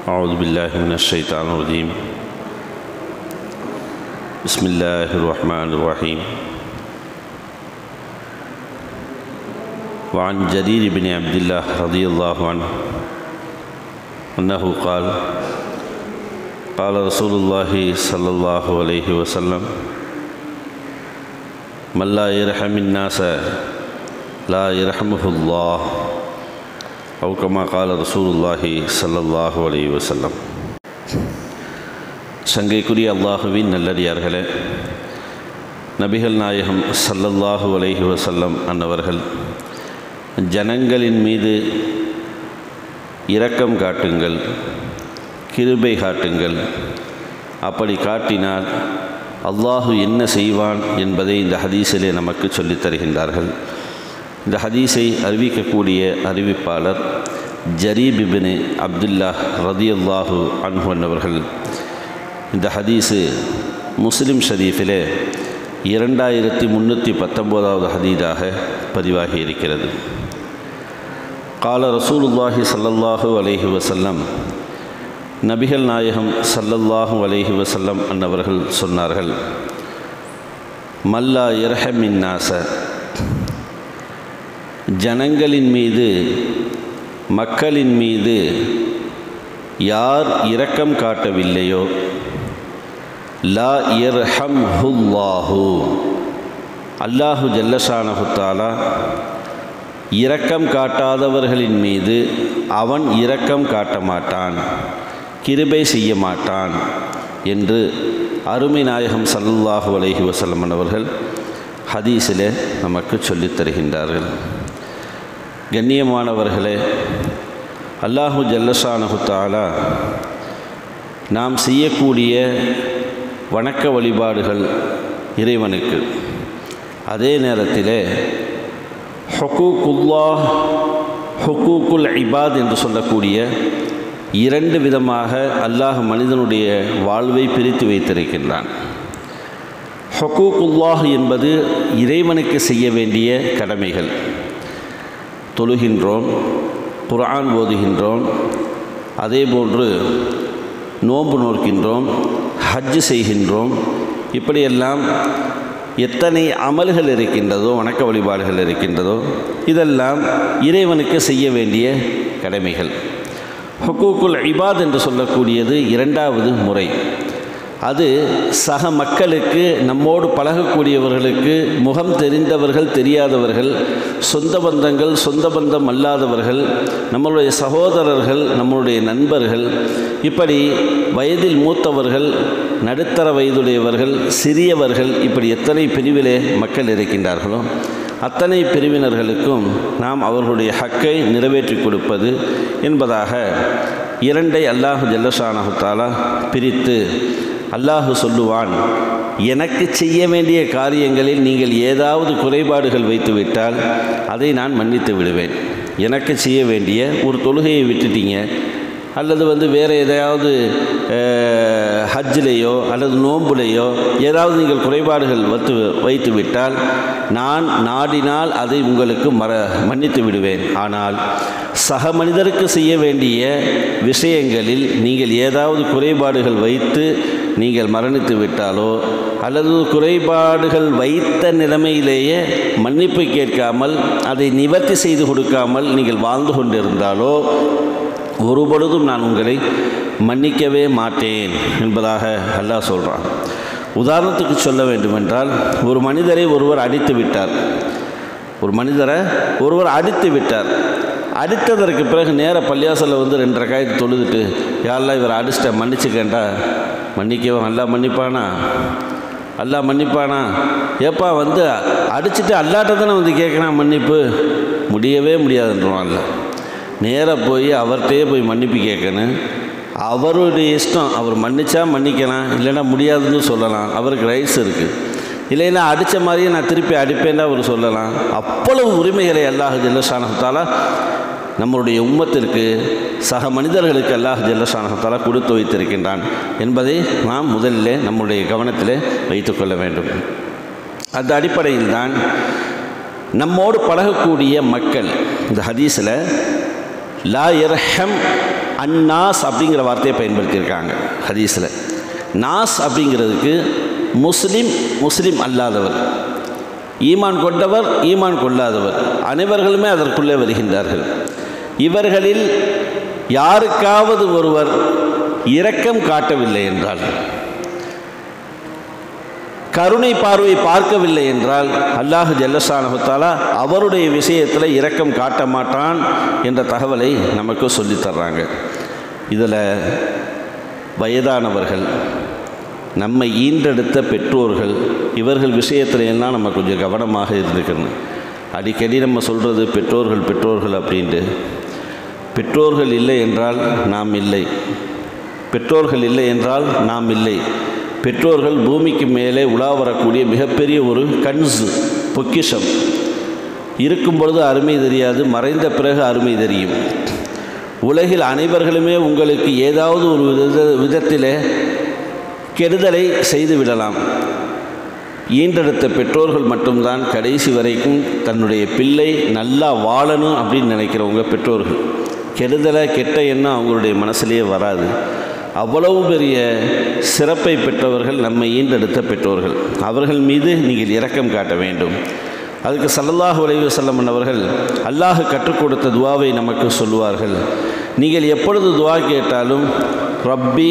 أعوذ بالله من الشيطان الرجيم بسم الله الرحمن الرحيم وعن جرير بن عبد الله رضي الله عنه أنه قال قال رسول الله صلى الله عليه وسلم من لا يرحم الناس لا يرحمه الله أو كما قال رسول الله صلى الله عليه وسلم சங்கைக்குரிய அல்லாஹுவின் நல்லடியார்களே நபிகள் நாயகம் சல்லல்லாஹு அலைஹி வசல்லம் அன்னவர்கள் ஜனங்களின் மீது இரக்கம் காட்டுங்கள் கிருபை காட்டுங்கள் அப்படி காட்டினால் அல்லாஹு என்ன செய்வான் என்பதை இந்த ஹதீஸிலே நமக்கு சொல்லித் தருகின்றார்கள் இந்த ஹதீஸை அறிவிக்கக்கூடிய அறிவிப்பாளர் ஜரீப் இபின் அப்துல்லா ரதியுல்லாஹு அன்ஹுவன் அவர்கள் இந்த ஹதீஸு முஸ்லிம் ஷரீஃபிலே இரண்டாயிரத்தி முந்நூற்றி பத்தொம்போதாவது ஹதீதாக பதிவாகி இருக்கிறது கால ரசூலுல்லாஹி சல்லல்லாஹு அலைஹி வசல்லம் நபிகள் நாயகம் சல்லல்லாஹு அலைஹி வசல்லம் அன்னவர்கள் சொன்னார்கள் மல்லா இரஹமின்னாச ஜனங்களின் மீது மக்களின் மீது யார் இரக்கம் காட்டவில்லையோ லா இர்ஹம் ஹுல்லாஹு அல்லாஹு ஜல்லஷானஹுத்தாலா இரக்கம் காட்டாதவர்களின் மீது அவன் இரக்கம் காட்ட மாட்டான் கிருபை செய்ய மாட்டான் என்று அருமை நாயகம் சல்லுல்லாஹு அலைஹி வசல்லம் அவர்கள் ஹதீஸிலே நமக்கு சொல்லித் தருகின்றார்கள் கண்ணியமானவர்களே அல்லாஹு ஜல்லஷானஹு தாலா நாம் செய்யக்கூடிய வணக்க வழிபாடுகள் இறைவனுக்கு அதே நேரத்தில் ஹொக்கூக்குல்லா ஹொக்கூக்குல் இபாத் என்று சொல்லக்கூடிய இரண்டு விதமாக அல்லாஹ் மனிதனுடைய வாழ்வை பிரித்து வைத்திருக்கின்றான் ஹொக்கூக்குல்லாஹ் என்பது இறைவனுக்கு செய்ய வேண்டிய கடமைகள் தொழுகின்றோம் குரான் ஓதுகின்றோம் அதே போன்று நோன்பு நோக்கின்றோம் ஹஜ்ஜு செய்கின்றோம் இப்படியெல்லாம் எத்தனை அமல்கள் இருக்கின்றதோ வணக்க வழிபாடுகள் இருக்கின்றதோ இதெல்லாம் இறைவனுக்கு செய்ய வேண்டிய கடமைகள் ஹுக்கூக்குல் இபாத் என்று சொல்லக்கூடியது இரண்டாவது முறை அது சக மக்களுக்கு நம்மோடு பழகக்கூடியவர்களுக்கு முகம் தெரிந்தவர்கள் தெரியாதவர்கள் சொந்த பந்தங்கள் சொந்த பந்தம் அல்லாதவர்கள் நம்மளுடைய சகோதரர்கள் நம்மளுடைய நண்பர்கள் இப்படி வயதில் மூத்தவர்கள் நடுத்தர வயதுடையவர்கள் சிறியவர்கள் இப்படி எத்தனை பிரிவிலே மக்கள் இருக்கின்றார்களோ அத்தனை பிரிவினர்களுக்கும் நாம் அவர்களுடைய ஹக்கை நிறைவேற்றி கொடுப்பது என்பதாக இரண்டை அல்லாஹு ஜல்லஷானஹுத்தாலா பிரித்து அல்லாஹு சொல்லுவான் எனக்கு செய்ய வேண்டிய காரியங்களில் நீங்கள் ஏதாவது குறைபாடுகள் வைத்துவிட்டால் அதை நான் மன்னித்து விடுவேன் எனக்கு செய்ய வேண்டிய ஒரு தொழுகையை விட்டுட்டீங்க அல்லது வந்து வேறு எதையாவது ஹஜ்ஜிலேயோ அல்லது நோம்புலேயோ ஏதாவது நீங்கள் குறைபாடுகள் வைத்து வைத்து விட்டால் நான் நாடினால் அதை உங்களுக்கு மற மன்னித்து விடுவேன் ஆனால் சக மனிதருக்கு செய்ய வேண்டிய விஷயங்களில் நீங்கள் ஏதாவது குறைபாடுகள் வைத்து நீங்கள் மரணித்து விட்டாலோ அல்லது குறைபாடுகள் வைத்த நிலைமையிலேயே மன்னிப்பு கேட்காமல் அதை நிவர்த்தி செய்து கொடுக்காமல் நீங்கள் வாழ்ந்து கொண்டிருந்தாலோ ஒரு பொழுதும் நான் உங்களை மன்னிக்கவே மாட்டேன் என்பதாக அல்லாஹ் சொல்கிறான் உதாரணத்துக்கு சொல்ல வேண்டுமென்றால் ஒரு மனிதரை ஒருவர் அடித்து விட்டார் ஒரு மனிதரை ஒருவர் அடித்து விட்டார் அடித்ததற்கு பிறகு நேர பள்ளியாசலில் வந்து ரெண்டு ரக்காயத்து தொழுதுட்டு யாரெல்லாம் இவர் அடிச்சிட்ட மன்னிச்சுக்கேண்டா மன்னிக்கவோ நல்லா மன்னிப்பானா அல்லா மன்னிப்பானா ஏப்பா வந்து அடிச்சுட்டு அல்லாட்ட தானே வந்து கேட்குறான் மன்னிப்பு முடியவே முடியாதுன்றான் அல்ல நேராக போய் அவர்கிட்டயே போய் மன்னிப்பு கேட்கணும் அவருடைய இஷ்டம் அவர் மன்னிச்சா மன்னிக்கலாம் இல்லைன்னா முடியாதுன்னு சொல்லலாம் அவருக்கு ரைட்ஸ் இருக்குது இல்லைன்னா அடித்த மாதிரியே நான் திருப்பி அடிப்பேன்னு அவர் சொல்லலாம் அவ்வளவு உரிமைகளை அல்லாஹ் ஜல்லஷானத்தால் நம்மளுடைய உம்மத்திற்கு சக மனிதர்களுக்கு அல்லாஹ் ஜல்லஷானத்தால் கொடுத்து வைத்திருக்கின்றான் என்பதை நாம் முதலில் நம்முடைய கவனத்தில் வைத்துக்கொள்ள வேண்டும் அந்த அடிப்படையில் தான் நம்மோடு பழகக்கூடிய மக்கள் இந்த ஹதீஸில் லா இரஹம் அந்நாஸ் அப்படிங்கிற வார்த்தையை பயன்படுத்தியிருக்காங்க ஹதீஸில் நாஸ் அப்படிங்கிறதுக்கு முஸ்லிம் முஸ்லிம் அல்லாதவர் ஈமான் கொண்டவர் ஈமான் கொள்ளாதவர் அனைவர்களுமே அதற்குள்ளே வருகின்றார்கள் இவர்களில் யாருக்காவது ஒருவர் இரக்கம் காட்டவில்லை என்றால் கருணை பார்வை பார்க்கவில்லை என்றால் அல்லாஹ் ஜல்லசானஹத்தாலா அவருடைய விஷயத்தில் இரக்கம் காட்ட மாட்டான் என்ற தகவலை நமக்கு சொல்லித் தர்றாங்க இதில் வயதானவர்கள் நம்மை ஈன்றெடுத்த பெற்றோர்கள் இவர்கள் விஷயத்துல எல்லாம் நம்ம கொஞ்சம் கவனமாக இருந்துக்கணும் அடிக்கடி நம்ம சொல்கிறது பெற்றோர்கள் பெற்றோர்கள் அப்படின்ட்டு பெற்றோர்கள் இல்லை என்றால் நாம் இல்லை பெற்றோர்கள் இல்லை என்றால் நாம் இல்லை பெற்றோர்கள் பூமிக்கு மேலே உலா வரக்கூடிய மிகப்பெரிய ஒரு கன்சு பொக்கிஷம் இருக்கும் பொழுது அருமை தெரியாது மறைந்த பிறகு அருமை தெரியும் உலகில் அனைவர்களுமே உங்களுக்கு ஏதாவது ஒரு வித விதத்தில் கெடுதலை செய்து விடலாம் ஈன்றெடுத்த பெற்றோர்கள் மட்டும்தான் கடைசி வரைக்கும் தன்னுடைய பிள்ளை நல்லா வாழணும் அப்படின்னு நினைக்கிறவங்க பெற்றோர்கள் கெடுதலை கெட்ட எண்ணம் அவங்களுடைய மனசுலேயே வராது அவ்வளவு பெரிய சிறப்பை பெற்றவர்கள் நம்மை ஈன்றெடுத்த பெற்றோர்கள் அவர்கள் மீது நீங்கள் இரக்கம் காட்ட வேண்டும் அதுக்கு சல்லல்லாஹு அலைஹி வஸல்லம் அவர்கள் அல்லாஹ் கற்றுக் கொடுத்த துவாவை நமக்கு சொல்லுவார்கள் நீங்கள் எப்பொழுது துவா கேட்டாலும் ரப்பி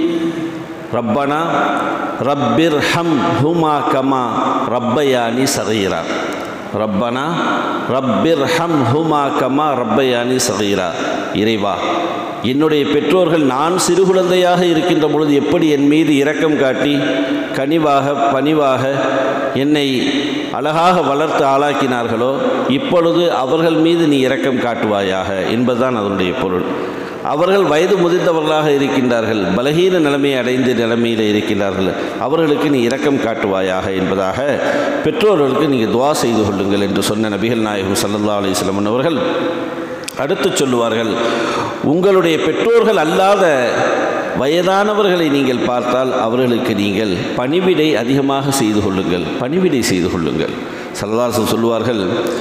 ரப்பனா ரப்பிர் ஹம் ஹுமா கமா ரப்பயானி சகீரா ரப்பனா ரப்பிர் ஹம் ஹுமா கமா ரப்பயானி சகீரா இறைவா என்னுடைய பெற்றோர்கள் நான் சிறு குழந்தையாக இருக்கின்ற பொழுது எப்படி என் மீது இரக்கம் காட்டி கனிவாக பணிவாக என்னை அழகாக வளர்த்து ஆளாக்கினார்களோ இப்பொழுது அவர்கள் மீது நீ இரக்கம் காட்டுவாயாக என்பதுதான் அதனுடைய பொருள் அவர்கள் வயது முதிர்ந்தவர்களாக இருக்கின்றார்கள் பலகீன நிலைமையை அடைந்த நிலைமையில் இருக்கின்றார்கள் அவர்களுக்கு நீ இரக்கம் காட்டுவாயாக என்பதாக பெற்றோர்களுக்கு நீங்கள் துவா செய்து கொள்ளுங்கள் என்று சொன்ன நபிகள் நாயகம் சல்லல்லா அலிஸ்லமன் அவர்கள் அடுத்து சொல்லுவார்கள் உங்களுடைய பெற்றோர்கள் அல்லாத வயதானவர்களை நீங்கள் பார்த்தால் அவர்களுக்கு நீங்கள் பணிவிடை அதிகமாக செய்து கொள்ளுங்கள் பணிவிடை செய்து கொள்ளுங்கள் சல்லதாசன் சொல்லுவார்கள்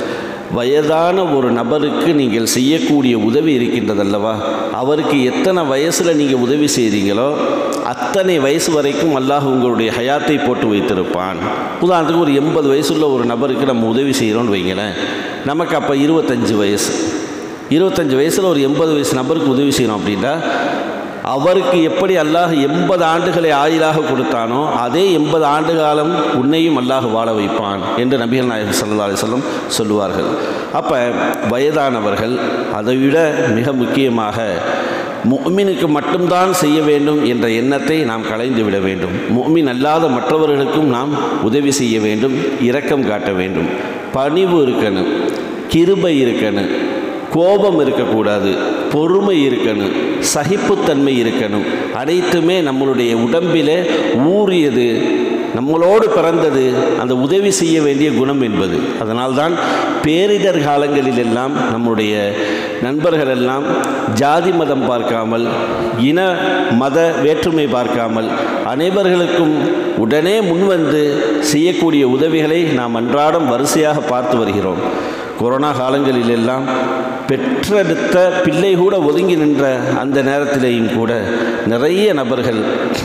வயதான ஒரு நபருக்கு நீங்கள் செய்யக்கூடிய உதவி இருக்கின்றதல்லவா அவருக்கு எத்தனை வயசில் நீங்கள் உதவி செய்கிறீங்களோ அத்தனை வயசு வரைக்கும் அல்லாஹ் உங்களுடைய ஹயாத்தை போட்டு வைத்திருப்பான் உதாரணத்துக்கு ஒரு எண்பது வயசுள்ள ஒரு நபருக்கு நம்ம உதவி செய்கிறோன்னு வைங்களேன் நமக்கு அப்போ இருபத்தஞ்சி வயசு இருபத்தஞ்சி வயசில் ஒரு எண்பது வயசு நபருக்கு உதவி செய்யணும் அப்படின்னா அவருக்கு எப்படி அல்லாஹ் எண்பது ஆண்டுகளை ஆயுளாக கொடுத்தானோ அதே எண்பது ஆண்டு காலம் உன்னையும் அல்லாஹ் வாழ வைப்பான் என்று நபிகள் நாயகம் சல்லா அலிஸ்லம் சொல்லுவார்கள் அப்போ வயதானவர்கள் அதைவிட மிக முக்கியமாக முஃமினுக்கு மட்டும்தான் செய்ய வேண்டும் என்ற எண்ணத்தை நாம் களைந்து விட வேண்டும் முஃமின் அல்லாத மற்றவர்களுக்கும் நாம் உதவி செய்ய வேண்டும் இரக்கம் காட்ட வேண்டும் பணிவு இருக்கணும் கிருபை இருக்கணும் கோபம் இருக்கக்கூடாது பொறுமை இருக்கணும் சகிப்புத்தன்மை இருக்கணும் அனைத்துமே நம்மளுடைய உடம்பில் ஊறியது நம்மளோடு பிறந்தது அந்த உதவி செய்ய வேண்டிய குணம் என்பது அதனால்தான் பேரிடர் காலங்களிலெல்லாம் நம்முடைய நண்பர்கள் எல்லாம் ஜாதி மதம் பார்க்காமல் இன மத வேற்றுமை பார்க்காமல் அனைவர்களுக்கும் உடனே முன்வந்து செய்யக்கூடிய உதவிகளை நாம் அன்றாடம் வரிசையாக பார்த்து வருகிறோம் கொரோனா காலங்களிலெல்லாம் பெற்றெடுத்த பிள்ளை கூட ஒதுங்கி நின்ற அந்த நேரத்திலேயும் கூட நிறைய நபர்கள்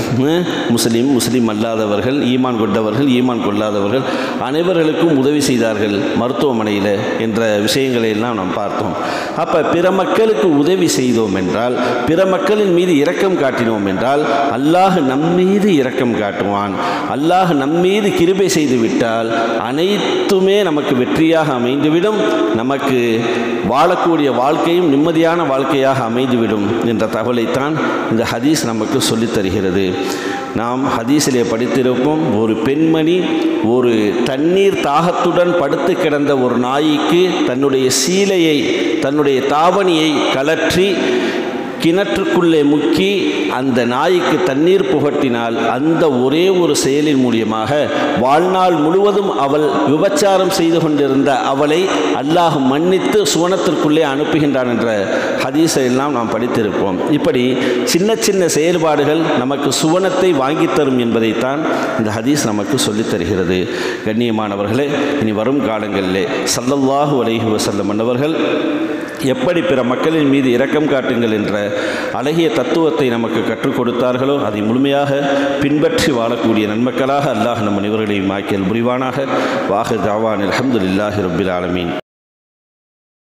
முஸ்லீம் முஸ்லீம் அல்லாதவர்கள் ஈமான் கொண்டவர்கள் ஈமான் கொள்ளாதவர்கள் அனைவர்களுக்கும் உதவி செய்தார்கள் மருத்துவமனையில் என்ற விஷயங்களை எல்லாம் நாம் பார்த்தோம் அப்போ பிற மக்களுக்கு உதவி செய்தோம் என்றால் பிற மக்களின் மீது இரக்கம் காட்டினோம் என்றால் அல்லாஹ் நம்மீது இரக்கம் காட்டுவான் அல்லாஹ் நம்மீது கிருபை செய்து விட்டால் அனைத்துமே நமக்கு வெற்றியாக அமைந்துவிடும் நமக்கு வாழக்கூடிய வாழ்க்கையும் நிம்மதியான வாழ்க்கையாக அமைந்துவிடும் என்ற தகவலைத்தான் இந்த ஹதீஸ் நமக்கு சொல்லித் தருகிறது நாம் ஹதீஸிலே படித்திருப்போம் ஒரு பெண்மணி ஒரு தண்ணீர் தாகத்துடன் படுத்து கிடந்த ஒரு நாய்க்கு தன்னுடைய சீலையை தன்னுடைய தாவணியை கலற்றி கிணற்றுக்குள்ளே முக்கி அந்த நாய்க்கு தண்ணீர் புகட்டினால் அந்த ஒரே ஒரு செயலின் மூலியமாக வாழ்நாள் முழுவதும் அவள் விபச்சாரம் செய்து கொண்டிருந்த அவளை அல்லாஹ் மன்னித்து சுவனத்திற்குள்ளே அனுப்புகின்றான் என்ற ஹதீஸை எல்லாம் நாம் படித்திருப்போம் இப்படி சின்ன சின்ன செயல்பாடுகள் நமக்கு சுவனத்தை வாங்கித் தரும் என்பதைத்தான் இந்த ஹதீஸ் நமக்கு சொல்லித் தருகிறது கண்ணியமானவர்களே இனி வரும் காலங்களிலே சல்லல்லாஹு அலைஹி வஸல்லம் அவர்கள் எப்படி பிற மக்களின் மீது இரக்கம் காட்டுங்கள் என்ற அழகிய தத்துவத்தை நமக்கு கற்றுக் கொடுத்தார்களோ அதை முழுமையாக பின்பற்றி வாழக்கூடிய நன்மக்களாக அல்லாஹ் நம் அனைவர்களையும் ஆக்கியல் புரிவானாக வாஹு தாவான் அலமதுல்லாஹி ரபில் ஆலமீன்